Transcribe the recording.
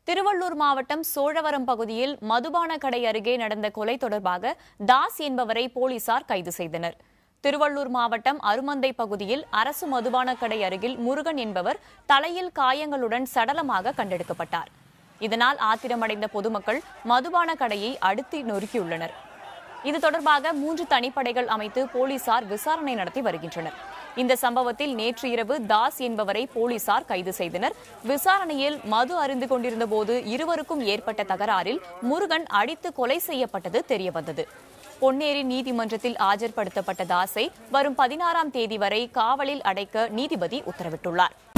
திருவள்ளூர் மாவட்டம் சோழவரம் பகுதியில் மதுபான கடை அருகே நடந்த கொலை தொடர்பாக தாஸ் என்பவரை போலீசார் கைது செய்தனர் திருவள்ளூர் மாவட்டம் அருமந்தை பகுதியில் அரசு மதுபான கடை அருகில் முருகன் என்பவர் தலையில் காயங்களுடன் சடலமாக கண்டெடுக்கப்பட்டார் இதனால் ஆத்திரமடைந்த பொதுமக்கள் மதுபான கடையை அடுத்து நொறுக்கியுள்ளனர் இது தொடர்பாக மூன்று தனிப்படைகள் அமைத்து போலீசார் விசாரணை நடத்தி வருகின்றனர் இந்த சம்பவத்தில் நேற்று இரவு தாஸ் என்பவரை போலீசார் கைது செய்தனர் விசாரணையில் மது அருந்து கொண்டிருந்த போது இருவருக்கும் ஏற்பட்ட தகராறில் முருகன் அடித்து கொலை செய்யப்பட்டது தெரியவந்தது பொன்னேரி நீதிமன்றத்தில் ஆஜர்படுத்தப்பட்ட தாஸை வரும் பதினாறாம் தேதி வரை காவலில் அடைக்க நீதிபதி உத்தரவிட்டுள்ளார்